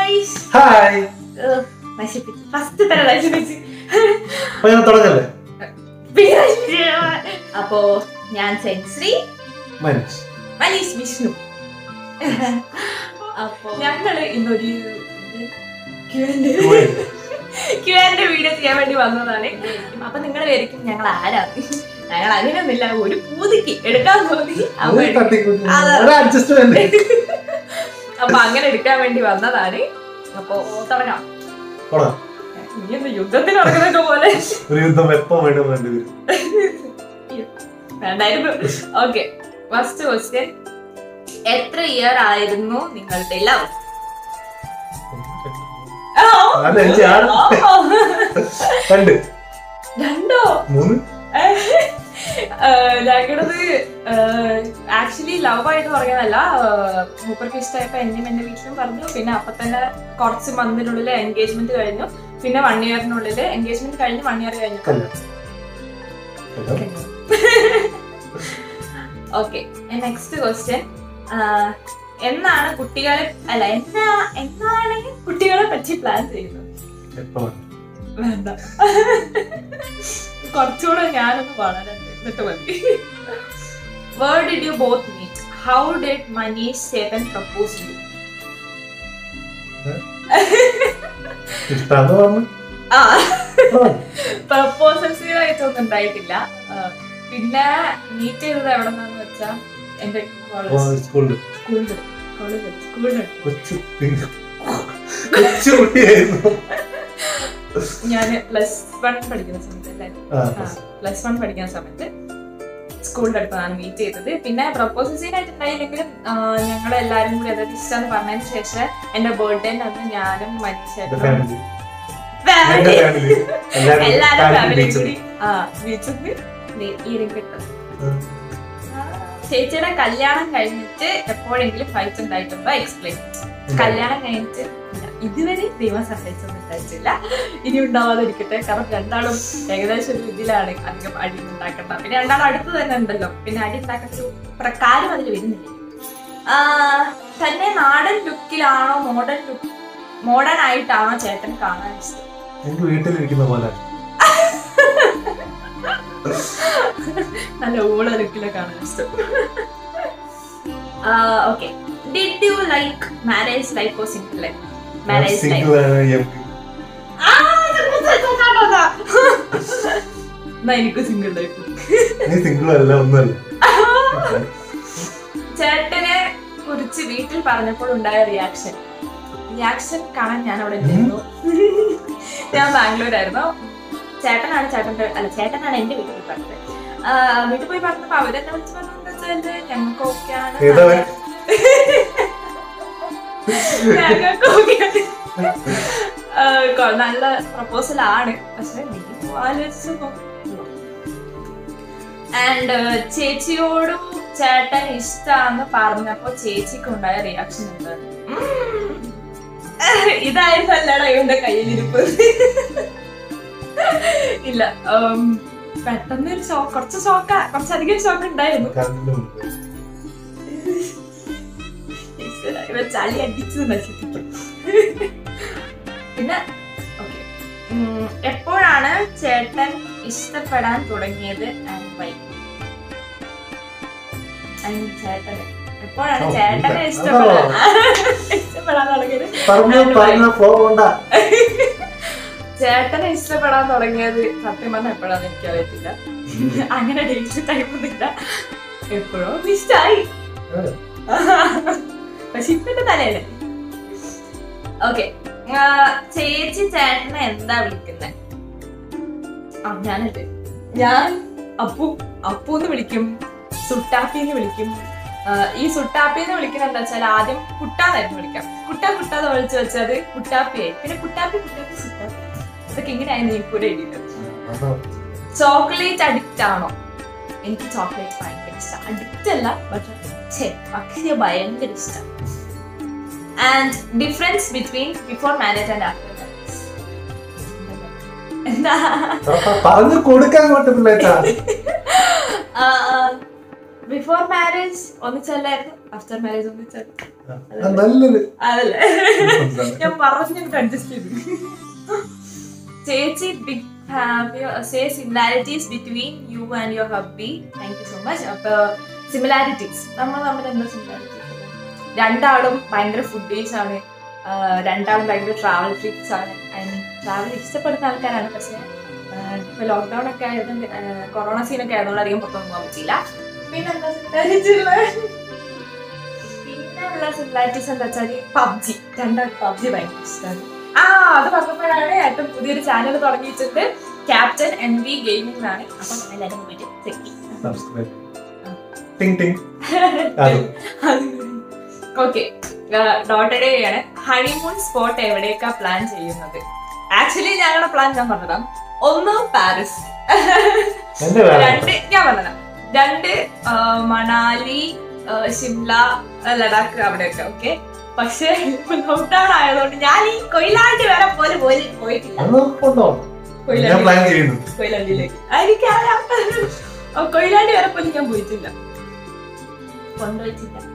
Guys hi നശിപ്പിച്ചു first തന്നെ നശിപ്പിച്ച് അപ്പൊ ഞാൻ തുടങ്ങല്ലേ പിന്നെ അപ്പോ ഞാൻ സെൻശ്രീ മനീഷ് മനീഷ് വിഷ്ണു അപ്പോ ഞങ്ങള് ഇന്നൊരു ക്യൂആന്റെ വീഡിയോ ചെയ്യാൻ വേണ്ടി വന്നതാണ് അപ്പൊ നിങ്ങൾ വിചാരിക്കും ഞങ്ങൾ ആരാണ് ഞങ്ങൾ അങ്ങനെയൊന്നുമില്ല ഒരു പൂതിക്ക് എടുക്കാൻ തോന്നി അപ്പൊ ഒരു എടുക്കും. തട്ടിക്കൂട്ടി അതെ. ഒരു അഡ്ജസ്റ്റ്മെന്റ് അപ്പൊ അങ്ങനെ എടുക്കാൻ വേണ്ടി വന്നതാണ് അപ്പൊ തുടങ്ങാം തുടങ്ങാം. നീ എന്താ യുദ്ധത്തിന് നടക്കുന്നൊക്കെ പോലെ ഒരു യുദ്ധം എപ്പോ വേണം വേണ്ടി വരും വേണ്ടായിരുന്നു ഓക്കെ ഫസ്റ്റ് ക്വസ്റ്റ്യൻ എത്ര ഇയർ ആയിരുന്നു നിങ്ങളുടെ ലവ് നാല്, അഞ്ച്, ആറ്. രണ്ട് രണ്ടോ മൂന്ന് ഞങ്ങളത് ആക്ച്വലി ലവ് ആയിട്ട് പറഞ്ഞതല്ല മൂപ്പർക്ക് ഇഷ്ടമായപ്പോ എന്നെയും എന്റെ വീട്ടിലും പറഞ്ഞു പിന്നെ അപ്പൊ തന്നെ കുറച്ച് മന്തിനുള്ളിൽ എൻഗേജ്മെന്റ് കഴിഞ്ഞു പിന്നെ വൺ ഇയറിനുള്ളിൽ എൻഗേജ്മെന്റ് കഴിഞ്ഞ് വൺ ഇയർ കഴിഞ്ഞു കല്യാണം കല്യാണം. ഓക്കെ നെക്സ്റ്റ് ക്വസ്റ്റ്യൻ എന്നാണ് കുട്ടികളെ അല്ല എന്നാ എന്നാണ് കുട്ടികളെ പറ്റി പ്ലാൻ ചെയ്യുന്നത് എപ്പോ വേണം? വേണ്ട കുറച്ചുകൂടെ ഞാനൊന്ന് വളരണ്ട് എന്നിട്ട് മതി where did you both meet how did Manish Chetan propose you ഇഷ്ടാന്ന് പറഞ്ഞു ആ ആ. പ്രപ്പോസൽസീവ് ആയിട്ടൊന്നും ഉണ്ടായിട്ടില്ല ആ, പിന്നെ മീറ്റ് ചെയ്തത് എവിടെ നിന്നാന്ന് വെച്ചാ എന്റെ ഓ, കോളേജ് സ്കൂളില് സ്കൂളിൽ കോളേജ് സ്കൂളിൽ കൊച്ചു പിന്നെ കൊച്ചു കുട്ടിയായിരുന്നു ഞാൻ പ്ലസ് വൺ പഠിക്കുന്ന സമയത്ത് അല്ലേ ആ, പ്ലസ് വൺ പഠിക്കുന്ന സമയത്ത് സ്കൂളിന്റെ അടുത്താണ് മീറ്റ് ചെയ്തത് പിന്നെ പ്രപ്പോസൽ സീൻ ആയിട്ട് ഉണ്ടായില്ലെങ്കിലും ഞങ്ങൾ എല്ലാരും കൂടി അതായത് ഇഷ്ടം പറഞ്ഞതിന് ശേഷം എന്റെ ബർത്ത്ഡേന്റെ അന്ന് ഞാനും എന്റെ മനുഷ്യരും ഫാമിലി എന്റെ ഫാമിലി എല്ലാരും എല്ലാരും ഫാമിലി ബീച്ചിൽ കൂടി ആ ബീച്ചിൽ ഈരും കിട്ടും ചേച്ചിയുടെ കല്യാണം കഴിഞ്ഞിട്ട് എപ്പോഴെങ്കിലും ഫൈറ്റ് ഉണ്ടായിട്ടുണ്ടോ എക്സ്പ്ലെയിൻ കല്യാണം കഴിഞ്ഞിട്ട് ഇല്ല. ഇതുവരെ ദൈവം സഹായിച്ചൊന്നും ഉണ്ടായിട്ടില്ല ഇനി ഉണ്ടാവാതിരിക്കട്ടെ കാരണം രണ്ടാളും ഏകദേശം ഒരു ഇതിലാണ് അധികം അടി ഉണ്ടാക്കണ്ട പിന്നെ രണ്ടാളും അടുത്ത് തന്നെ ഉണ്ടല്ലോ പിന്നെ അടി ഉണ്ടാക്കേണ്ട ഒരു പ്രകാരം അതിൽ വരുന്നില്ല ആ, തന്നെ നാടൻ ലുക്കിലാണോ മോഡേൺ ലുക്ക് മോഡേൺ ആയിട്ടാണോ ചേട്ടൻ കാണാൻ ഇഷ്ടം എനിക്ക് വീട്ടിലിരിക്കുന്ന പോലെ നല്ല ഊള ലുക്കിലെ കാണാൻ ഇഷ്ടം okay did you like marriage life ഓ single life marriage life single ആണ് എനിക്ക് എന്നാ എനിക്ക് സിംഗിൾ ലൈഫ് നീ സിംഗിൾ അല്ല ഒന്നല്ല ചേട്ടനെ കുറിച്ച് വീട്ടിൽ പറഞ്ഞപ്പോൾ ഉണ്ടായ റിയാക്ഷൻ റിയാക്ഷൻ കാണാൻ ഞാൻ അവിടെ ഉണ്ടായിരുന്നു ഞാൻ ബാംഗ്ലൂരായിരുന്നു ചേട്ടനാണ് ചേട്ടന്റെ അല്ല ചേട്ടനാണ് എന്റെ വീട്ടിൽ പോയി പറഞ്ഞത് ആ, വീട്ടിൽ പോയി പറഞ്ഞപ്പോ അവരെന്നെ വിളിച്ച് പറഞ്ഞത് വെച്ചാല് ഞങ്ങൾക്ക് ഓക്കെയാണ് ഏതവൻ? ഞങ്ങൾക്ക് ഓക്കെയാണ് ആ, കൊ- നല്ല പ്രപ്പോസൽ ആണ് പക്ഷെ നീ ആലോചിച്ചു ആൻഡ് ചേച്ചിയോടും ചേട്ടൻ ഇഷ്ടാന്ന് പറഞ്ഞപ്പോ ചേച്ചിക്ക് ഉണ്ടായ റിയാക്ഷൻ എന്ത് ഇതായിരുന്നു അല്ലടാ ഇവന്റെ കയ്യിലിരിപ്പ് ഇല്ല ഉം, പെട്ടെന്ന് ഒരു ഷോക്ക് കുറച്ച് ഷോക്ക കുറച്ചധികം ഷോക്ക് ഉണ്ടായിരുന്നു കറണ്ടിന്റെ മുന്നിൽ. ഈശ്വരാ, ഇവ ചളി അടിച്ചു നശിപ്പിക്കും പിന്നെ ഓക്കെ എപ്പോഴാണ് ചേട്ടൻ ഇഷ്ടപ്പെടാൻ തുടങ്ങിയത് ആൻഡ് വൈ ചേട്ടന് എപ്പോഴാണ് ഓ, ചേട്ടനെ ഇല്ല. ഇഷ്ടപ്പെടാൻ ഇഷ്ടപ്പെടാൻ തുടങ്ങിയത് പറഞ്ഞു And പറഞ്ഞ ഫ്ലോ കൊണ്ട ചേട്ടനെ ഇഷ്ടപ്പെടാൻ തുടങ്ങിയത് സത്യം പറഞ്ഞാൽ എപ്പോഴാന്ന് എനിക്ക് അറിയത്തില്ല അങ്ങനെ ഡേറ്റ് ടൈം ഒന്നുമില്ല എപ്പോഴോ ഇഷ്ടായി പക്ഷെ ഇപ്പൊ എന്റെ തലയല്ലേ ഓക്കെ ചേച്ചി ചേട്ടനെ എന്താ വിളിക്കുന്നത് ആ ഞാനല്ലേ ഞാൻ അപ്പു അപ്പു എന്ന് വിളിക്കും സുട്ടാപ്പി എന്ന് വിളിക്കും ആ, ഈ സുട്ടാപ്പി എന്ന് വിളിക്കുന്നത് എന്താ വെച്ചാൽ ആദ്യം കുട്ടാന്നായിരുന്നു വിളിക്കാം കുട്ട കുട്ട എന്ന് വിളിച്ചു വെച്ചത് കുട്ടാപ്പിയായി പിന്നെ കുട്ടാപ്പി കുട്ടാപ്പി സുട്ടാപ്പി ഇതൊക്കെ ഇങ്ങനെയായിരുന്നു എനിക്ക് കൂടെ എഴുതിയത് ചോക്ലേറ്റ് അഡിക്റ്റ് ആണോ എനിക്ക് ചോക്ലേറ്റ് ഭയങ്കര ഇഷ്ടം അഡിക്റ്റ് അല്ല പക്ഷെ പക്ഷേ ഭയങ്കര ഇഷ്ടം and difference between before marriage and after എന്താ പറഞ്ഞു കൊടുക്കാൻ കൊണ്ട് പിള്ളേച്ചാ ബിഫോർ മാരേജ് ഒന്നിച്ചല്ലായിരുന്നു ആഫ്റ്റർ മാരേജ് ഒന്നിച്ചല്ല ആ, നല്ലൊരു അതല്ലേ സംസാരം. ഞാൻ പറഞ്ഞിട്ട് അഡ്ജസ്റ്റ് ചെയ്തു ചേച്ചി big say similarities between you and your hubby thank you so much അപ്പൊ സിമിലാരിറ്റീസ് നമ്മൾ തമ്മിൽ എന്താ സിമിലാരിറ്റീസ് രണ്ടാളും ഭയങ്കര ഫുഡീസ് ആണ് ആഹ് രണ്ടാളും ഭയങ്കര ട്രാവൽ ഫ്രീക്സ് ആണ് ഐ മീൻ ട്രാവൽ ഇഷ്ടപ്പെടുന്ന ആൾക്കാരാണ് പക്ഷേ ആഹ് ഇപ്പൊ ലോക്ക്ഡൌൺ ഒക്കെ ആയതുകൊണ്ട് കൊറോണ സീനൊക്കെ ആയതുകൊണ്ട് അധികം പുറത്തൊന്നും പോകാൻ പറ്റിയില്ല പിന്നെ എന്താ സിമിലാരിറ്റി പിന്നെ ഉള്ള സിമിലാരിറ്റീസ് എന്താ വെച്ചാല് പബ്ജി രണ്ടാൾക്ക് പബ്ജി ഭയങ്കര ഇഷ്ടമാണ് ആ അത് പറഞ്ഞപ്പോഴാണ് ഏറ്റവും പുതിയൊരു ചാനൽ തുടങ്ങിയിട്ടുണ്ട് ക്യാപ്റ്റൻ എൻ വി ഗെയിമിംഗ് എന്നാണ് അപ്പം എല്ലാവരും പോയിട്ട് ചെക്ക് ചെയ്യും സബ്സ്ക്രൈബ് ടിങ് ടിങ് അത് ഓക്കെ ഡോട്ടഡ് ഡേ ആണ് ഹണിമൂൺ സ്പോട്ട് എവിടേക്കാ പ്ലാൻ ചെയ്യുന്നത് ആക്ച്വലി ഞങ്ങളുടെ പ്ലാൻ ഞാൻ പറഞ്ഞതാ ഒന്ന് പാരീസ് എന്റെ വേറെ രണ്ട് ഞാൻ പറഞ്ഞതാ രണ്ട് ആ, മണാലി ആ, ഷിംല ആ, ലഡാക്ക് അവിടെയൊക്കെ ഓക്കെ പക്ഷെ ലോക്ക്ഡൌൺ ആയതുകൊണ്ട് ഞാൻ ഈ കൊയിലാണ്ടി വരെ പോലും പോയി പോയിട്ടില്ല അന്ന് കൊണ്ടോണം ഞാൻ കൊയിലാണ്ടി പ്ലാൻ ചെയ്യുന്നു കൊയിലാണ്ടിയിലേക്ക് എനിക്കറിയാം ആ, കൊയിലാണ്ടി വരെ പോലും ഞാൻ പോയിട്ടില്ല കൊണ്ടുപോയിട്ടില്ല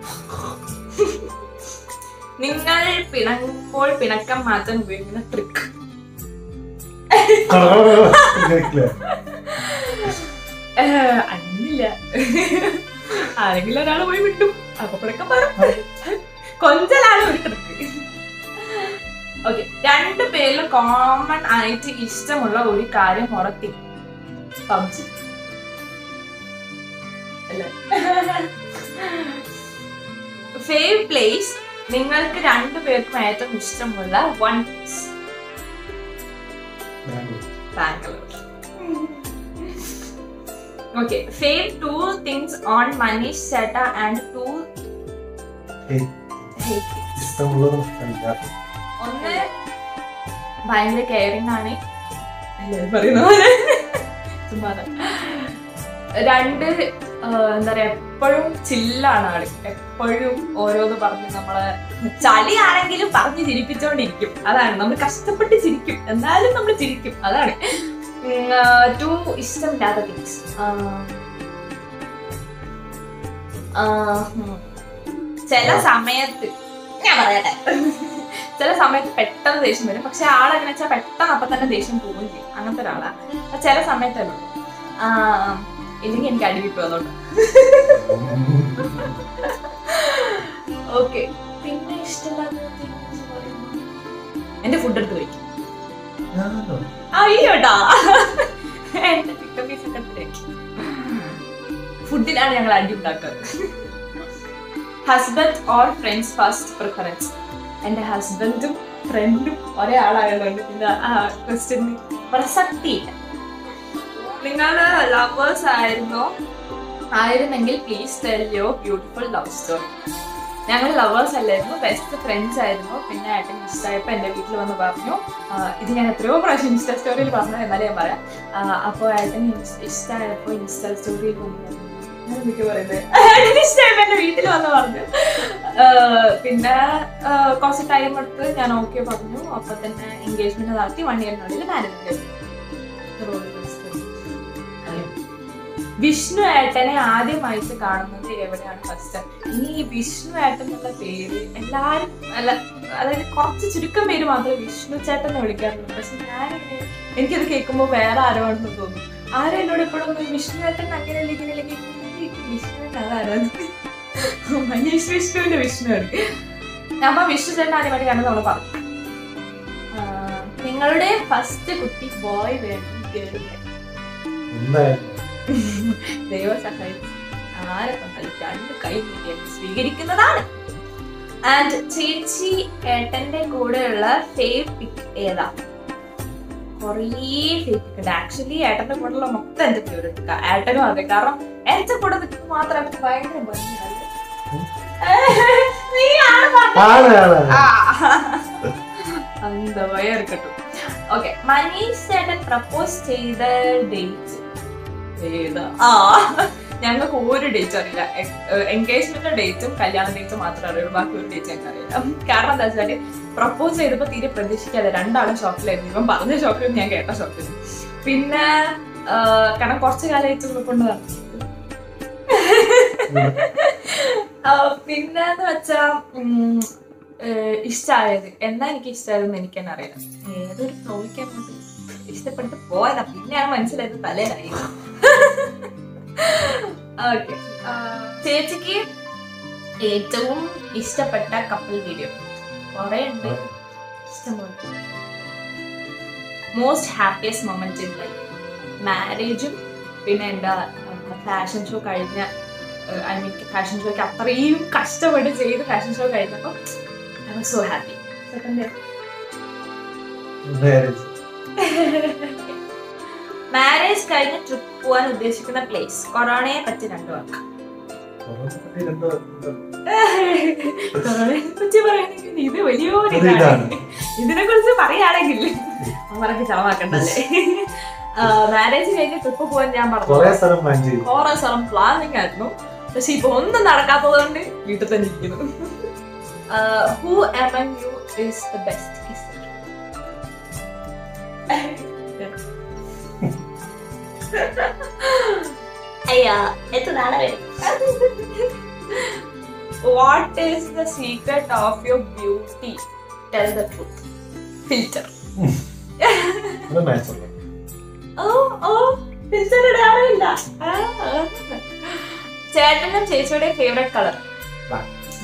നിങ്ങൾ പിണങ്ങുമ്പോൾ പിണക്കം മാറ്റാൻ ഉപയോഗിക്കുന്ന ട്രിക്ക് കേൾക്കില്ല. അന്നില്ല ആരെങ്കിലും ഒരാൾ പോയി വിട്ടും അപ്പൊ പിണക്കം മാറും കൊഞ്ചലാണ് ഒരു ട്രിക്ക് ഓക്കെ രണ്ടു പേരിലും കോമൺ ആയിട്ട് ഇഷ്ടമുള്ള ഒരു കാര്യം ഉറത്തി പബ്ജി അല്ലേ ഫേവ് പ്ലേസ് നിങ്ങൾക്ക് രണ്ടുപേർക്കും ഏറ്റവും ഇഷ്ടമുള്ള one place Bangalore okay fave two things on Manish ചേട്ട ആൻഡ് ടു ഏയ്, ഇഷ്ടമുള്ളതും ഇഷ്ടമില്ലാത്തതും. ഒന്ന് ഭയങ്കര കെയറിംഗ് ആണ് എല്ലാവരും പറയുന്ന പോലെ ചുമ്മാതെ രണ്ട് ആ, എന്താ പറയാ എപ്പോഴും ചില്ലാണ് ആള് എപ്പോഴും ഓരോന്ന് പറഞ്ഞ് നമ്മളെ ചളിയാണെങ്കിലും പറഞ്ഞ് ചിരിപ്പിച്ചോണ്ടിരിക്കും അതാണ് നമ്മൾ കഷ്ടപ്പെട്ട് ചിരിക്കും എന്നാലും നമ്മൾ ചിരിക്കും അതാണ് ടു ഇഷ്ടമില്ലാത്ത തിങ്സ് ചില സമയത്ത് ഞാൻ പറയട്ടെ ചില സമയത്ത് പെട്ടെന്ന് ദേഷ്യം വരും പക്ഷെ ആളെങ്ങനെ വെച്ചാൽ പെട്ടെന്ന് അപ്പൊ തന്നെ ദേഷ്യം പോവുകയും ചെയ്യും അങ്ങനത്തെ ഒരാളാ അപ്പൊ ചില സമയത്തല്ലോ ഇല്ലെങ്കിൽ എനിക്ക് അടി കിട്ടും അതുകൊണ്ട് ഓക്കെ പിന്നെ ഇഷ്ടമില്ലാത്ത things പറയുമ്പോ എന്റെ ഫുഡ് എടുത്ത് കഴിക്കും ഞാനോ? അയ്യോട്ടാ എന്റെ ചിക്കൻ പീസ് ഒക്കെ എടുത്ത് കഴിക്കും ഫുഡിലാണ് ഞങ്ങൾ അടി ഉണ്ടാക്കാറ് husband or friends first preference എന്റെ ഹസ്ബൻഡും ഫ്രണ്ടും ഒരേ ആളായതുകൊണ്ട് പിന്നെ ആ ക്വസ്റ്റ്യന് പ്രസക്തിയില്ല നിങ്ങൾ ലവേഴ്സ് ആയിരുന്നോ ആയിരുന്നെങ്കിൽ please tell your beautiful love story ഞങ്ങൾ ലവേഴ്സ് അല്ലായിരുന്നു ബെസ്റ്റ് ഫ്രണ്ട്സ് ആയിരുന്നു പിന്നെ ഏട്ടൻ ഇഷ്ടമായപ്പോൾ എൻ്റെ വീട്ടിൽ വന്ന് പറഞ്ഞു ആ, ഇത് ഞാൻ എത്രയോ പ്രാവശ്യം ഇൻസ്റ്റാ സ്റ്റോറിയിൽ പറഞ്ഞു എന്നാലേ ഞാൻ പറയാം അപ്പോൾ ഏട്ടൻ ഇഷ്ടമായപ്പോൾ ഇൻസ്റ്റാ സ്റ്റോറിയിൽ വന്നു ഞാൻ എന്തൊക്കെ പറയുന്നത് ഏട്ടന് ഇഷ്ടമായപ്പോൾ എൻ്റെ വീട്ടിൽ വന്ന് പറഞ്ഞു ആ, പിന്നെ ആ, കുറച്ച് ടൈം എടുത്ത് ഞാൻ ഓക്കെ പറഞ്ഞു അപ്പൊ തന്നെ എൻഗേജ്മെന്റ് നടത്തി വൺ ഇയറിനുള്ളിൽ മാരേജ് വിഷ്ണു ഏട്ടനെ ആദ്യമായിട്ട് കാണുന്നത് എവിടെയാണ് ഫസ്റ്റ് ഇനി ഈ വിഷ്ണു ഏട്ടൻ എന്നുള്ള പേര് എല്ലാരും അല്ല അതായത് കുറച്ച് ചുരുക്കം പേര് മാത്രമേ വിഷ്ണു ചേട്ടൻ എന്ന് വിളിക്കാറുള്ളൂ പക്ഷെ ഞാനിങ്ങനെ എനിക്കത് കേൾക്കുമ്പോൾ വേറെ ആരോ ആണെന്ന് തോന്നുന്നു ആരും എന്നോട് എപ്പോഴും ഒന്ന് വിഷ്ണു ഏട്ടൻ അങ്ങനെ അല്ലെങ്കിൽ അല്ലെങ്കിൽ വിഷ്ണു ഏട്ടൻ അതാരാണ് മനീഷ് വിഷ്ണുവിന്റെ വിഷ്ണുവാണ് അപ്പൊ വിഷ്ണു ചേട്ടൻ ആദ്യമായിട്ട് കാണുന്നത് നമ്മൾ പറഞ്ഞു ആ, നിങ്ങളുടെ ഫസ്റ്റ് കുട്ടി ബോയ് വേണം ഗേൾ വേണം എന്തായാലും ദൈവം സഹായിച്ചു ആരെ കൊണ്ടാലും രണ്ട് കൈ നീട്ടി സ്വീകരിക്കുന്നതാണ് ആൻഡ് ചേച്ചി ഏട്ടന്റെ കൂടെയുള്ള ഫേവ് പിക്ക് ഏതാ കുറേ ഫേവ് പിക്ക് ഉണ്ട് ആക്ച്വലി ഏട്ടന്റെ കൂടെയുള്ള മൊത്തം എന്റെ ഫേവറേറ്റ് ഏട്ടനും അതെ കാരണം എന്റെ കൂടെ നിൽക്കുന്നത് മാത്രം എനിക്ക് ഭയങ്കര ഭംഗിയാണ് നീ ആണ് പറഞ്ഞത്. ആണ് ആണ് ആ. அந்த வயம் இருக்கட்டும் ஓகே മനീഷ് ചേട്ടൻ പ്രപ്പോസ് ചെയ്ത ഡേറ്റ് ഏതാ ആ ഞങ്ങൾക്ക് ഒരു ഡേറ്റ് അറിയില്ല എൻഗേജ്മെന്റ് ഡേറ്റും കല്യാണ ഡേറ്റും മാത്രമേ അറിയുള്ളൂ ബാക്കി ഒരു ഡേറ്റ് ഞങ്ങൾക്ക് അറിയില്ല കാരണം എന്താ വെച്ചാല് പ്രപ്പോസ് ചെയ്തപ്പോ തീരെ പ്രതീക്ഷിക്കാതെ രണ്ടാളും ഷോക്കിലായിരുന്നു ഇവൻ പറഞ്ഞ ഷോക്കിലും ഞാൻ കേട്ട ഷോക്കിലും പിന്നെ ആ, കാരണം കുറച്ചു കാലമായിട്ട് കൊണ്ട് നടന്നു ആ, പിന്നെന്ന് വെച്ചാ ഉം, ഏഹ്, ഇഷ്ടായത് എന്താ എനിക്ക് ഇഷ്ടമായതെന്ന് എനിക്ക് തന്നെ അറിയാം ഏതൊരു ഫ്ലോയ്ക്ക് അങ്ങോട്ട് ഇഷ്ടപ്പെട്ട് പോയതാ പിന്നെയാണ് മനസ്സിലായത് തലയിലായി ഓക്കെ ചേച്ചിക്ക് ഏറ്റവും ഇഷ്ടപ്പെട്ട കപ്പിൾ വീഡിയോ കുറെ ഉണ്ട് ഇഷ്ടംപോലെ most happiest moment in life മാരേജും പിന്നെ എൻ്റെ ഫാഷൻ ഷോ കഴിഞ്ഞ ഐ മീൻ ഫാഷൻ ഷോയ്ക്ക് അത്രയും കഷ്ടപ്പെട്ട് ചെയ്ത് ഫാഷൻ ഷോ കഴിഞ്ഞപ്പോൾ I was so happy marriage marriage കഴിഞ്ഞ് ട്രിപ്പ് പോകാൻ ഉദ്ദേശിക്കുന്ന പ്ലേസ് കൊറോണയെ പറ്റി രണ്ടു വാക്ക് രണ്ടോ കൊറോണയെ പറ്റി പറയുകയാണെങ്കിൽ ഇത് വലിയൊരു ഒരു ഇതാണ് ഇതാണ്. ഇതിനെ കുറിച്ച് പറയുകയാണെങ്കിൽ അവർക്ക് ചെലവാക്കണ്ടല്ലേ മാരേജ് കഴിഞ്ഞ് ട്രിപ്പ് പോകാൻ ഞാൻ പറഞ്ഞു കൊറേ സ്ഥലം പ്ലാൻ ചെയ്തു കുറെ സ്ഥലം പ്ലാനിങ് ആയിരുന്നു പക്ഷെ ഇപ്പൊ ഒന്നും നടക്കാത്തത് കൊണ്ട് വീട്ടിൽ തന്നെ ഇരിക്കുന്നു who among you is the best kisser അയ്യാ എത്ര നാളെ what is the secret of your beauty tell the truth filter അത് മാച്ച് ഉള്ളു ഓ ഓ ഫിൽറ്റർ ഇടാറില്ല ആ, ആ. ചേട്ടനും ചേച്ചിയുടെ ഫേവറേറ്റ് കളർ Black.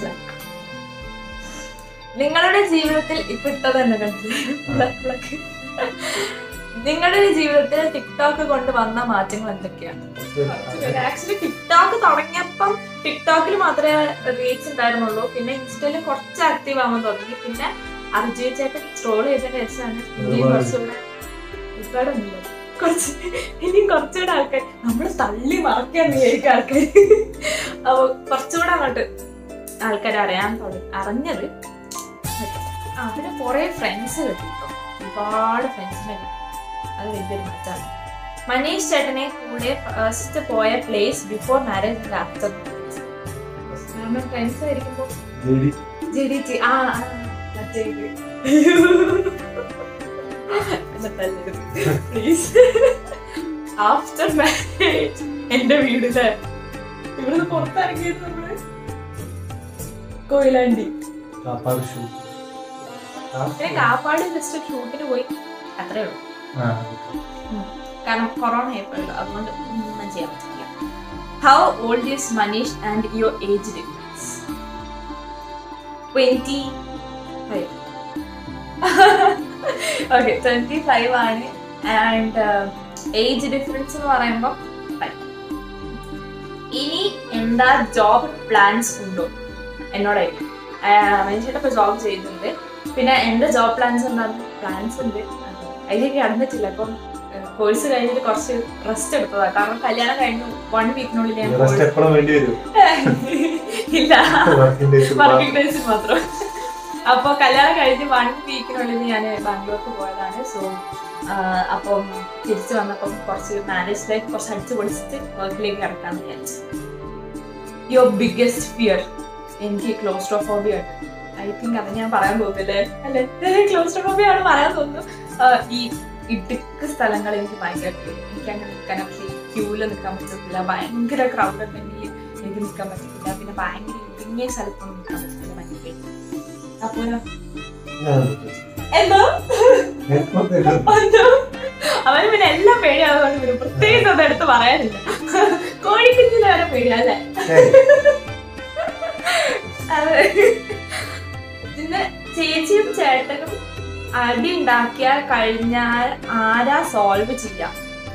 നിങ്ങളുടെ ജീവിതത്തിൽ ഇപ്പൊ ഇട്ടത് തന്നെ കണ്ടില്ലേ? Black, black. നിങ്ങളുടെ ജീവിതത്തിൽ ടിക്ടോക്ക് കൊണ്ട് വന്ന മാറ്റങ്ങൾ എന്തൊക്കെയാണ് ആക്ച്വലി ടിക്ടോക്ക് തുടങ്ങിയപ്പം ടിക്ടോക്കിൽ മാത്രമേ റീച്ച് ഉണ്ടായിരുന്നുള്ളൂ പിന്നെ ഇൻസ്റ്റയിലും കുറച്ച് ആക്റ്റീവ് ആവാൻ തുടങ്ങി പിന്നെ അർജുൻ ചേട്ടൻ സ്ട്രോൾ ചെയ്തതിന് ശേഷമാണ് ഇനിയും ഒരുപാട്. കുറച്ചുകൂടെ ഒരുപാടൊന്നുമില്ല കുറച്ച് ഇനിയും കുറച്ചുകൂടെ ആൾക്കാർ നമ്മൾ തള്ളി മറക്കാൻ വിചാരിക്കും ആൾക്കാർ അപ്പൊ കുറച്ചുകൂടെ അങ്ങോട്ട് ആൾക്കാർ അറിയാൻ തുടങ്ങി അറിഞ്ഞത് ആ പിന്നെ കുറെ ഫ്രണ്ട്സ് കിട്ടിട്ടോ ഒരുപാട് ഫ്രണ്ട്സിനെ കിട്ടി അത് വലിയൊരു മാറ്റമാണ് മനീഷ് ചേട്ടനെ കൂടെ ഫസ്റ്റ് പോയ place before marriage and after കാരണം ഫ്രണ്ട്സ് ആയിരിക്കുമ്പോൾ ജെഡി ജി ഡി ടി ആ ആ, മറ്റേ ഇത് പ്ലീസ് ആഫ്റ്റർ മാരേജ് എന്റെ വീടില് ഇവിടുന്ന് പുറത്തിറങ്ങിയത് നമ്മള് കൊയിലാണ്ടി കാപ്പാട് ഷൂ പിന്നെ കാപ്പാട് ജസ്റ്റ് ഷൂട്ടിന് പോയി അത്രേ ഉള്ളൂ ആ കാരണം കൊറോണ ആയപ്പോഴല്ലോ അതുകൊണ്ട് ഒന്നും ചെയ്യാൻ പറ്റില്ല how old is Manish and your age difference twenty five okay twenty five ആണ് ആൻഡ് ഏജ് ഡിഫറൻസ് എന്ന് പറയുമ്പോൾ five. ഇനി എന്താ ജോബ് പ്ലാൻസ് ഉണ്ടോ എന്നോടായിരിക്കും മനുഷ്യരുടെ ഇപ്പൊ ജോബ് ചെയ്യുന്നുണ്ട് പിന്നെ എന്റെ ജോബ് പ്ലാൻസ് എന്താണ് പ്ലാൻസ് ഉണ്ട് അതിലേക്ക് കടന്നിട്ടില്ല അപ്പം കോഴ്സ് കഴിഞ്ഞിട്ട് കുറച്ച് റെസ്റ്റ് എടുത്തതാ കാരണം കല്യാണം കഴിഞ്ഞു വൺ വീക്കിനുള്ളിൽ ഞാൻ റെസ്റ്റ് എപ്പോഴും വേണ്ടി വരും ഇല്ല വർക്കിംഗ് ഡേയ്സ് വർക്കിംഗ് ഡേയ്സിൽ മാത്രം അപ്പോൾ കല്യാണം കഴിഞ്ഞ് വൺ വീക്കിനുള്ളിൽ ഞാൻ ബാംഗ്ലൂർക്ക് പോയതാണ് സോ അപ്പം തിരിച്ചു വന്നപ്പം കുറച്ച് മാരേജ് ലൈഫ് കുറച്ച് അടിച്ചു പൊളിച്ചിട്ട് വർക്കിലേക്ക് കിടക്കാന്ന് വിചാരിച്ചു യുവർ ബിഗ്ഗസ്റ്റ് ഫിയർ എനിക്ക് ക്ലോസ്ട്രോഫോബിയ ഉണ്ട് ഐ തിങ്ക് അത് ഞാൻ പറയാൻ തോന്നില്ലേ അല്ലെ ക്ലോസ്ട്രോഫോബിയ ആണ് പറയാൻ തോന്നുന്നു ആ, ഈ ഇടുക്ക് സ്ഥലങ്ങൾ എനിക്ക് ഭയങ്കര പേടി എനിക്ക് അങ്ങനെ നിൽക്കാൻ പറ്റില്ല ക്യൂല് നിൽക്കാൻ പറ്റത്തില്ല ഭയങ്കര ക്രൗഡ് ഉണ്ടെങ്കിൽ എനിക്ക് നിൽക്കാൻ പറ്റത്തില്ല പിന്നെ ഭയങ്കര ഇടുങ്ങിയ സ്ഥലത്തൊന്നും നിൽക്കാൻ പറ്റത്തില്ല ഭയങ്കര പേടി അപ്പോ എന്തോ എന്തോ അവന് പിന്നെ എല്ലാം പേടിയായതുകൊണ്ട് പിന്നെ പ്രത്യേകിച്ച് ഒന്നും എടുത്ത് പറയാനില്ല കോഴിക്കുഞ്ഞിന് വരെ പേടിയല്ലേ അതെ. പിന്നെ ചേച്ചിയും ചേട്ടനും അടി ഉണ്ടാക്കിയാൽ കഴിഞ്ഞാൽ ആരാ സോൾവ് ചെയ്യാം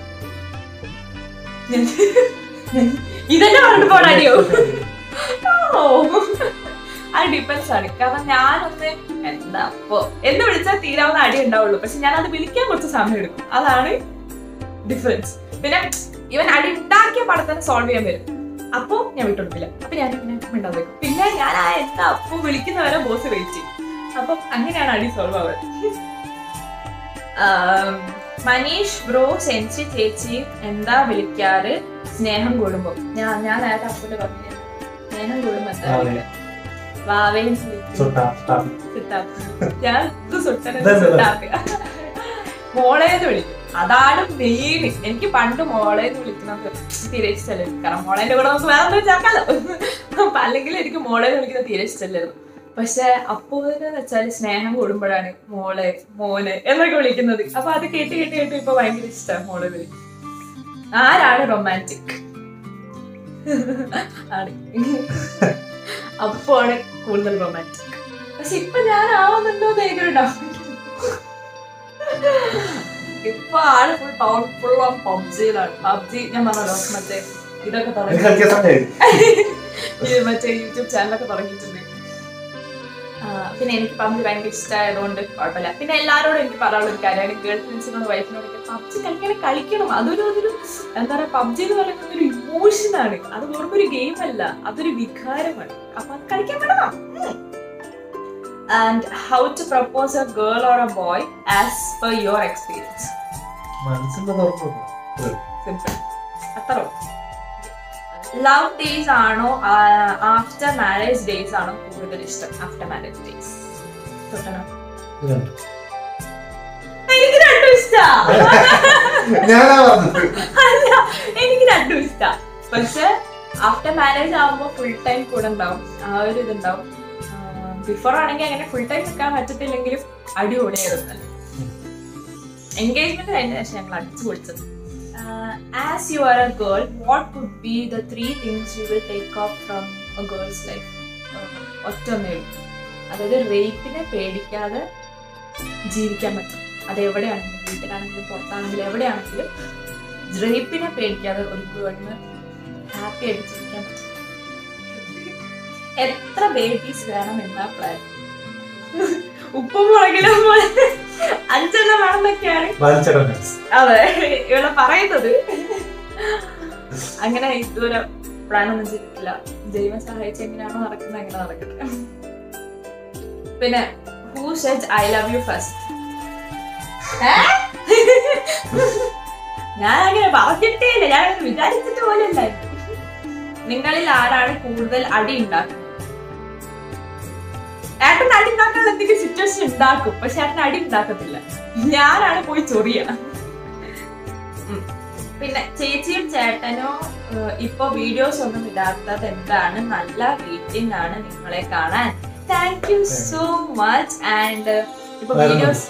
ഇതന്നെ പറഞ്ഞിട്ട് പോണ അടിയോ ഓ അത് ഡിപ്പെൻസ് ആണ് കാരണം ഞാനൊന്ന് എന്താ അപ്പോ എന്ന് വിളിച്ചാൽ തീരാവുന്ന അടി ഉണ്ടാവുള്ളൂ പക്ഷെ ഞാൻ അത് വിളിക്കാൻ കുറച്ച് സമയം എടുക്കും അതാണ് ഡിഫറൻസ് പിന്നെ ഇവൻ അടി ഉണ്ടാക്കിയ പടത്തന്നെ സോൾവ് ചെയ്യാൻ വരും അപ്പോ ഞാൻ വിട്ടുകൊടുക്കില്ല അപ്പൊ ഞാൻ ഇങ്ങനെ മിണ്ടാതെ വെക്കും പിന്നെ ഞാൻ ആ എന്താ അപ്പോ വിളിക്കുന്നവരെ ബോസ് വെയിറ്റ് ചെയ്യും അപ്പൊ അങ്ങനെയാണ് അടി സോൾവ് ആവുന്നത് ആം, മനീഷ് ബ്രോ സെൻസി ചേച്ചി എന്താ വിളിക്കാറ് സ്നേഹം കൂടുമ്പോ ഞാൻ ഞാൻ നേരത്തെ അപ്പൂല് പറഞ്ഞു സ്നേഹം കൂടുമ്പോ എന്താ വിളിക്കുക? വാവേലും വിളിക്കും. സിട്ടാപ്പി. ഞാൻ ഇത് സുട്ടനെ ഇതല്ല. സുട്ടാപ്പി. മോളേന്ന് വിളിക്കും അതാണ് മെയിൻ എനിക്ക് പണ്ട് മോളെ എന്ന് വിളിക്കുന്നത് തീരെ ഇഷ്ടമല്ലായിരുന്നു കാരണം മോളേന്റെ കൂടെ നമുക്ക് വേറെ എന്തെങ്കിലും ചേർക്കാലോ അപ്പൊ അല്ലെങ്കിൽ എനിക്ക് മോളെ എന്ന് വിളിക്കുന്നത് തീരെ ഇഷ്ടമല്ലായിരുന്നു പക്ഷെ അപ്പൂന്ന് വെച്ചാൽ സ്നേഹം കൂടുമ്പോഴാണ് മോളെ മോനെ എന്നൊക്കെ വിളിക്കുന്നത് അപ്പൊ അത് കേട്ട് കേട്ട് കേട്ട് ഇപ്പൊ ഭയങ്കര ഇഷ്ടമാണ് മോളെ വിളി ആരാണ് റൊമാൻറ്റിക് ആണ് അപ്പോഴാണ് കൂടുതൽ റൊമാൻറ്റിക് പക്ഷെ ഇപ്പൊ ഞാൻ ആവുന്നുണ്ടോ എന്ന് എനിക്കൊരു ഡൗട്ട് ഇപ്പൊ ആള് ഫുൾ പവർഫുൾ ഓൺ പബ്ജിയിലാണ് പബ്ജി ഞാൻ പറഞ്ഞല്ലോ മറ്റേ ഇതൊക്കെ എനിക്ക് തുടങ്ങി കളിക്കാൻ സമയമായി ഈ മറ്റേ യൂട്യൂബ് ചാനലൊക്കെ തുടങ്ങിയിട്ടുണ്ട് ആ, പിന്നെ എനിക്ക് പബ്ജി ഭയങ്കര ഇഷ്ടമായതുകൊണ്ട് കുഴപ്പമില്ല പിന്നെ എല്ലാവരോടും എനിക്ക് പറയാനുള്ള ഒരു കാര്യമാണ് ഗേൾ ഫ്രണ്ട്സിനോട് വൈഫിനോടൊക്കെ പബ്ജി കളിക്കാൻ കളിക്കണം അതൊരു അതൊരു എന്താ പറയാ പബ്ജി എന്ന് പറയുന്നത് ഒരു ഇമോഷനാണ് അത് വെറും ഒരു ഗെയിം അല്ല അതൊരു വികാരമാണ് അപ്പൊ അത് കളിക്കാൻ പറ്റണം and how to propose a girl or a boy as per your experience മനസ്സിന്റെ തുറന്നു സിമ്പിൾ അത്ര ലവ് ഡേയ്സ് ആണോ ആഫ്റ്റർ മാരേജ് ഡേയ്സ് ആണോ കൂടുതൽ ഇഷ്ടം ആഫ്റ്റർ മാരേജ് ഡേയ്സ് എനിക്ക് രണ്ടും ഇഷ്ടാ ഞാനാ പറഞ്ഞത് അല്ല എനിക്ക് രണ്ടും ഇഷ്ടാ പക്ഷെ ആഫ്റ്റർ മാരേജ് ആവുമ്പോ ഫുൾ ടൈം കൂടെ ഉണ്ടാവും ആ ഒരു ഇതുണ്ടാവും ബിഫോർ ആണെങ്കിൽ അങ്ങനെ ഫുൾ ടൈം നിൽക്കാൻ പറ്റത്തില്ലെങ്കിലും അടിപൊളിയായിരുന്നു എൻഗേജ്മെന്റ് കഴിഞ്ഞ ശേഷം ഞങ്ങൾ അടിച്ചു പൊളിച്ചത് as you are a girl what could be the three things you will take off from a girl's life ഒറ്റ ഒന്നേ ഉള്ളൂ അതായത് റേപ്പിനെ പേടിക്കാതെ ജീവിക്കാൻ പറ്റും അത് എവിടെയാണെങ്കിലും വീട്ടിലാണെങ്കിലും പുറത്താണെങ്കിലും എവിടെയാണെങ്കിലും റേപ്പിനെ പേടിക്കാതെ ഒരു ഗേളിന് ഹാപ്പി ആയിട്ട് ജീവിക്കാൻ പറ്റും എത്ര ബേബീസ് വേണം എന്നാ പ്ലാൻ ഉപ്പും മുളകിലും പോലെ അഞ്ചെണ്ണം വേണമെന്നൊക്കെയാണ് ബാലിച്ചേട്ടൻ അതെ ഇവിടെ പറയുന്നത് അങ്ങനെ ഇതുവരെ പ്ലാനൊന്നും ചെയ്തിട്ടില്ല ദൈവം സഹായിച്ച് എങ്ങനെയാണോ നടക്കുന്നത് അങ്ങനെ നടക്കട്ടെ പിന്നെ who said I love you first ഞാൻ അങ്ങനെ പറഞ്ഞിട്ടേ ഇല്ല ഞാൻ അങ്ങനെ വിചാരിച്ചിട്ട് പോലെ അല്ലായിരുന്നു നിങ്ങളിൽ ആരാണ് കൂടുതൽ അടി ഉണ്ടാക്കുന്നത് ഏട്ടൻ അടി ഉണ്ടാക്കാനുള്ള എന്തെങ്കിലും സിറ്റുവേഷൻ ഉണ്ടാക്കും പക്ഷെ ഏട്ടൻ അടി ഉണ്ടാക്കത്തില്ല ഞാനാണ് പോയി ചൊറിയ ഉം. പിന്നെ ചേച്ചിയും ചേട്ടനോ ഏഹ്, ഇപ്പൊ വീഡിയോസ് ഒന്നും ഇടാത്തത് എന്താണ് നല്ല വെയിറ്റിംഗ് ആണ് നിങ്ങളെ കാണാൻ thank you so much and ഇപ്പൊ വേറെ വീഡിയോസ്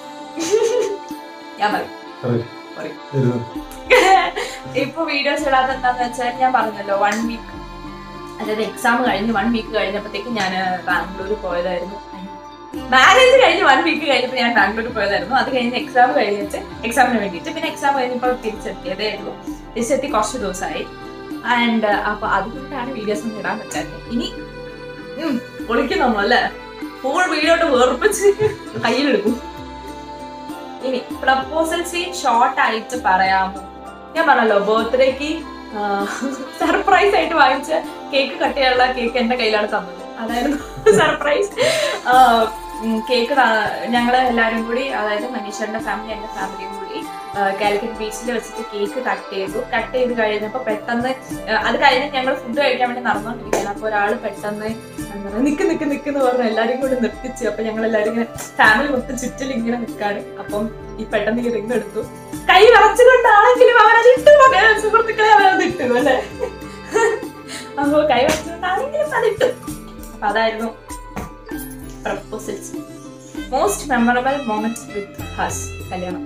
ഞാൻ പറയും ഒരു ഇപ്പൊ വീഡിയോസ് ഇടാത്ത എന്താന്ന് വെച്ചാൽ ഞാൻ പറഞ്ഞല്ലോ വൺ വീക്ക് അതായത് എക്സാം കഴിഞ്ഞ് വൺ വീക്ക് കഴിഞ്ഞപ്പോഴത്തേക്ക് ഞാൻ ബാംഗ്ലൂർ പോയതായിരുന്നു മാരേജ് കഴിഞ്ഞ് വൺ വീക്ക് കഴിഞ്ഞപ്പോൾ ഞാൻ ബാംഗ്ലൂർ പോയതായിരുന്നു അത് കഴിഞ്ഞ് എക്സാം കഴിഞ്ഞിട്ട് എക്സാമിന് വേണ്ടിയിട്ട് പിന്നെ എക്സാം കഴിഞ്ഞപ്പോൾ തിരിച്ചെത്തിയതേ ഉള്ളൂ തിരിച്ചെത്തി കുറച്ച് ദിവസമായി ആൻഡ് അപ്പൊ അതുകൊണ്ടാണ് വീഡിയോസ് ഒന്നും ഇടാൻ പറ്റാത്തത് ഇനി ഉം, പൊളിക്കും നമ്മളല്ലേ ഫുൾ വീഡിയോ വേർപ്പിച്ച് കയ്യിലെടുക്കും ഇനി പ്രപ്പോസൽ സീൻ ഷോർട്ട് ആയിട്ട് പറയാമോ ഞാൻ പറഞ്ഞല്ലോ ബർത്ത്ഡേക്ക് സർപ്രൈസ് ആയിട്ട് വാങ്ങിച്ച കേക്ക് കട്ട് ചെയ്യാനുള്ള കേക്ക് എന്റെ കയ്യിലാണ് തന്നത് അതായിരുന്നു സർപ്രൈസ് കേക്ക് ഞങ്ങൾ എല്ലാവരും കൂടി അതായത് മനീഷന്റെ ഫാമിലി എന്റെ ഫാമിലിയും കൂടി കാലിക്കറ്റ് ബീച്ചിൽ വെച്ചിട്ട് കേക്ക് കട്ട് ചെയ്തു കട്ട് ചെയ്ത് കഴിഞ്ഞപ്പോൾ പെട്ടെന്ന് ആ, അത് കഴിഞ്ഞ് ഞങ്ങൾ ഫുഡ് കഴിക്കാൻ വേണ്ടി നടന്നുകൊണ്ടിരിക്കുകയാണ് അപ്പോൾ ഒരാൾ പെട്ടെന്ന് എന്താ പറയുക നിക്ക് നിക്ക് നിക്കെന്ന് പറഞ്ഞു എല്ലാവരും കൂടി നിർത്തിച്ചു അപ്പൊ ഞങ്ങൾ എല്ലാവരും ഇങ്ങനെ ഫാമിലി മൊത്തം ചുറ്റിൽ ഇങ്ങനെ നിൽക്കാണ് അപ്പം ഈ പെട്ടെന്ന് ഈ റിങ് എടുത്തു കൈ വിറച്ചുകൊണ്ടാണെങ്കിലും അവരത് ഇട്ടു മകൻ സുഹൃത്തുക്കളെ അവരത് ഇട്ടു അല്ലെ അപ്പൊ കൈ വിറച്ചുകൊണ്ടാണെങ്കിലും അതിട്ടു അപ്പൊ അതായിരുന്നു proposals most memorable moment with ഹസ് കല്യാണം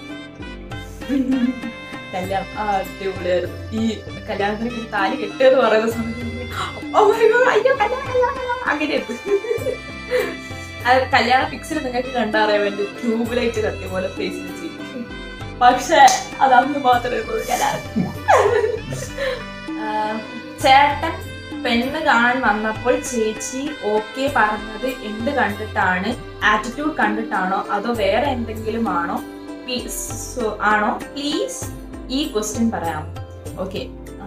കല്യാണം ആ അടിപൊളിയായിരുന്നു ഈ കല്യാണത്തിന് പിന്നെ താലി കെട്ടിയെന്ന് പറയുന്ന സമയത്ത് "Oh my God, അയ്യോ കല്യാണം കല്യാണം കല്യാണം" അങ്ങനെയായിരുന്നു അത് കല്യാണ പിക്ചർ നിങ്ങൾക്ക് കണ്ടറിയാൻ വേണ്ടി ട്യൂബ് ലൈറ്റ് കത്തിയ പോലെ ഫേസിൽ ചെയ്യും പക്ഷെ അത് അന്ന് മാത്രമേ ഉള്ളൂ കല്യാണം ആ, ചേട്ടൻ പെണ്ണ് കാണാൻ വന്നപ്പോൾ ചേച്ചി ഓക്കെ പറഞ്ഞത് എന്ത് കണ്ടിട്ടാണ് ആറ്റിറ്റ്യൂഡ് കണ്ടിട്ടാണോ അതോ വേറെ എന്തെങ്കിലും ആണോ പ്ലീസ് ആണോ പ്ലീസ് ഈ ക്വസ്റ്റ്യൻ പറയാമോ ഓക്കെ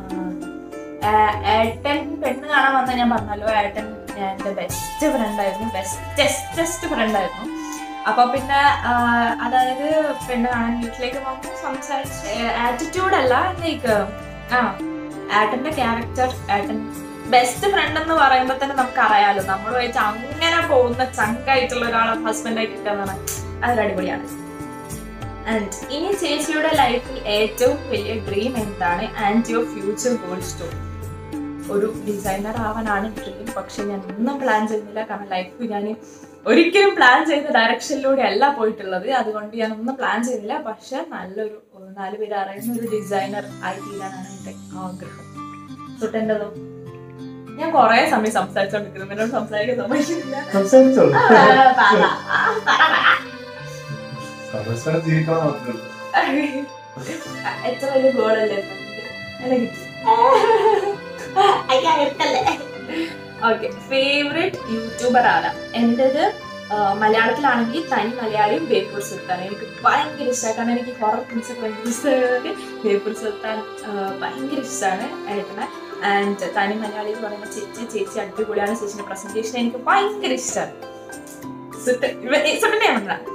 ഏട്ടൻ പെണ്ണ് കാണാൻ വന്ന ഞാൻ പറഞ്ഞല്ലോ ഏട്ടൻ എൻ്റെ ബെസ്റ്റ് ഫ്രണ്ട് ആയിരുന്നു ബെസ്റ്റസ്റ്റ് ഫ്രണ്ട് ആയിരുന്നു അപ്പൊ പിന്നെ ആ, അതായത് പെണ്ണ് കാണാൻ വീട്ടിലേക്ക് വന്നു സംസാരിച്ച് ആറ്റിറ്റ്യൂഡ് അല്ല ലൈക്ക് ആ ഏട്ടന്റെ ക്യാരക്ടർ ഏട്ടൻ ബെസ്റ്റ് ഫ്രണ്ട് എന്ന് പറയുമ്പോൾ തന്നെ നമുക്ക് അറിയാലോ നമ്മൾ വെച്ച് അങ്ങനെ പോകുന്ന ചങ്കായിട്ടുള്ള ഒരാളെ ഹസ്ബൻഡ് ആയിട്ട് കിട്ടുന്നതാണ് അതൊരു അടിപൊളിയാണ് ആൻഡ് ഇനി ചേച്ചിയുടെ ലൈഫിൽ ഏറ്റവും വലിയ ഡ്രീം എന്താണ് and your future goals to ഒരു ഡിസൈനർ ആവാനാണ് ഡ്രീം പക്ഷെ ഞാൻ ഒന്നും പ്ലാൻ ചെയ്യുന്നില്ല കാരണം ലൈഫ് ഞാൻ ഒരിക്കലും പ്ലാൻ ചെയ്ത ഡയറക്ഷനിലൂടെ അല്ല പോയിട്ടുള്ളത് അതുകൊണ്ട് ഞാൻ ഒന്നും പ്ലാൻ ചെയ്യുന്നില്ല പക്ഷെ നല്ലൊരു ഒരു നാല് പേര് അറിയുന്ന ഒരു ഡിസൈനർ ആയി തീരാനാണ് എൻ്റെ ആഗ്രഹം തൊട്ടെൻ്റെതോ ഞാൻ കുറെ സമയം സംസാരിച്ചോണ്ടിരിക്കുന്നു എന്നോട് സംസാരിക്കാൻ സമ്മതിക്കുന്നില്ല സംസാരിച്ചോളൂ ആ, പറ. ആ, പറ, പറ. അവസാനം ജീവിക്കണം മാത്രമേ ഉള്ളൂ. എത്ര വലിയ ഗോളല്ലേ ഓക്കെ ഫേവറേറ്റ് യൂട്യൂബർ ആരാ എന്റേത് ആ, മലയാളത്തിലാണെങ്കിൽ തനി മലയാളിയും ബേപ്പൂർ സുൽത്താൻ എനിക്ക് ഭയങ്കര ഇഷ്ടമാണ് കാരണം എനിക്ക് ഹൊറർ ഫിലിംസ് ഒക്കെ ഭയങ്കര ഇഷ്ടമായതുകൊണ്ട് ബേപ്പൂർ സുൽത്താൻ ആ, ഭയങ്കര ഇഷ്ടമാണ് ഏട്ടനെ ആൻഡ് തനി മലയാളി എന്ന് പറയുന്ന ചേച്ചി ചേച്ചി അടിപൊളിയാണ് ചേച്ചിന്റെ പ്രസന്റേഷൻ എനിക്ക് ഭയങ്കര ഇഷ്ടമാണ് സുട്ടിന്റെ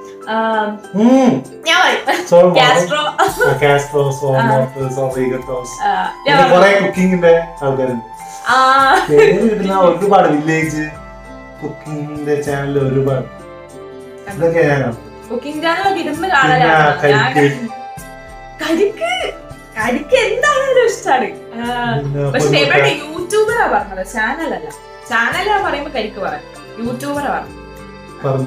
ഉം. ഞാൻ പറയും സോൾ കാസ്ട്രോ കാസ്ട്രോ സോമോസ് സോറിഗത്തോസ് ആ, ഞാൻ പിന്നെ പറയും. കുറെ കുക്കിങ്ങിന്റെ ആൾക്കാരുണ്ട് ആ പേര് കിട്ടുന്ന ഒരുപാട് വില്ലേജ് കുക്കിങ്ങിന്റെ ചാനൽ ഒരുപാട് ഇതൊക്കെ ഞാൻ കാണും. കുക്കിംഗ് ചാനലൊക്കെ ഇരുന്ന് പിന്നെ കാണലാണ് ഞാൻ കരിക്ക്. കരിക്ക് കരിക്ക് എന്താണെങ്കിലും ഇഷ്ടമാണ് പിന്നെ പക്ഷെ പൊന്മുട്ട. എവിടെ യൂട്യൂബറാ പറഞ്ഞത് ചാനലല്ല ചാനലാ പറയുമ്പോ കരിക്ക് പറയാം യൂട്യൂബറാ പറഞ്ഞു പറഞ്ഞു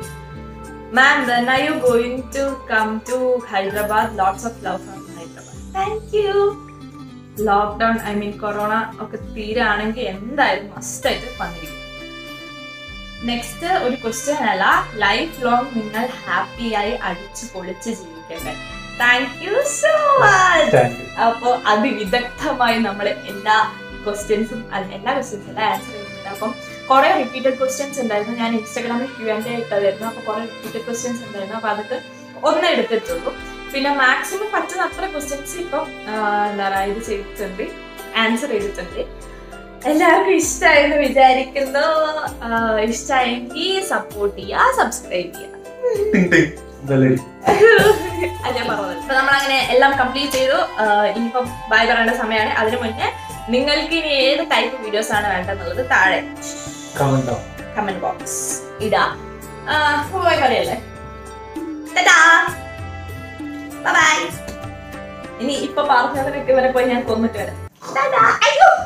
ma'am when are you going to come to Hyderabad lots of love from Hyderabad thank you lockdown I mean corona ഒക്കെ തീരാണെങ്കിൽ എന്തായാലും മസ്റ്റായിട്ട് വന്നിരിക്കും നെക്സ്റ്റ് ഒരു ക്വസ്റ്റ്യൻ അല്ല ലൈഫ് ലോങ് നിങ്ങൾ ഹാപ്പിയായി അടിച്ചു പൊളിച്ച് ജീവിക്കട്ടെ thank you so much thank you അപ്പോൾ അതിവിദഗ്ധമായി നമ്മൾ എല്ലാ ക്വസ്റ്റ്യൻസും എല്ലാ ക്വസ്റ്റ്യൻസും എല്ലാം ആൻസർ ചെയ്യുന്നുണ്ട് അപ്പം കുറെ റിപ്പീറ്റഡ് ക്വസ്റ്റ്യൻസ് ഉണ്ടായിരുന്നു ഞാൻ ഇൻസ്റ്റാഗ്രാമിൽ ക്യൂ ആൻഡ് ഇട്ടതായിരുന്നു അപ്പോൾ കുറെ റിപ്പീറ്റഡ് ക്വസ്റ്റ്യൻസ് ഉണ്ടായിരുന്നു അപ്പോൾ അതൊക്കെ ഒന്നേ എടുത്തിട്ടുള്ളൂ പിന്നെ മാക്സിമം പറ്റുന്ന അത്ര ക്വസ്റ്റ്യൻസ് ഇപ്പം ആ, എന്താ പറയുക ഇത് ചെയ്തിട്ടുണ്ട് ആൻസർ ചെയ്തിട്ടുണ്ട് എല്ലാവർക്കും ഇഷ്ടമായെന്ന് വിചാരിക്കുന്നു ആ, ഇഷ്ടമായെങ്കിൽ സപ്പോർട്ട് ചെയ്യുക സബ്സ്ക്രൈബ് ചെയ്യുക ടിങ് ടിങ് ബെല്ലടി അത് ഞാൻ പറഞ്ഞത് അപ്പൊ നമ്മളങ്ങനെ എല്ലാം കംപ്ലീറ്റ് ചെയ്തു ആഹ് ഇനിയിപ്പം ബൈ പറയേണ്ട സമയമാണ് അതിനു മുന്നേ നിങ്ങൾക്ക് ഇനി ഏത് ടൈപ്പ് വീഡിയോസ് ആണ് വേണ്ടതെന്നുള്ളത് താഴെ കമന്റ് ആവും കമന്റ് ബോക്സ് ഇടാ ബൈ പറയല്ലേ ബൈ ഇനി ഇപ്പൊ പറഞ്ഞതിനൊക്കെ വരെ പോയി ഞാൻ കൊന്നിട്ട് വരാം ടാറ്റാ. അയ്യോ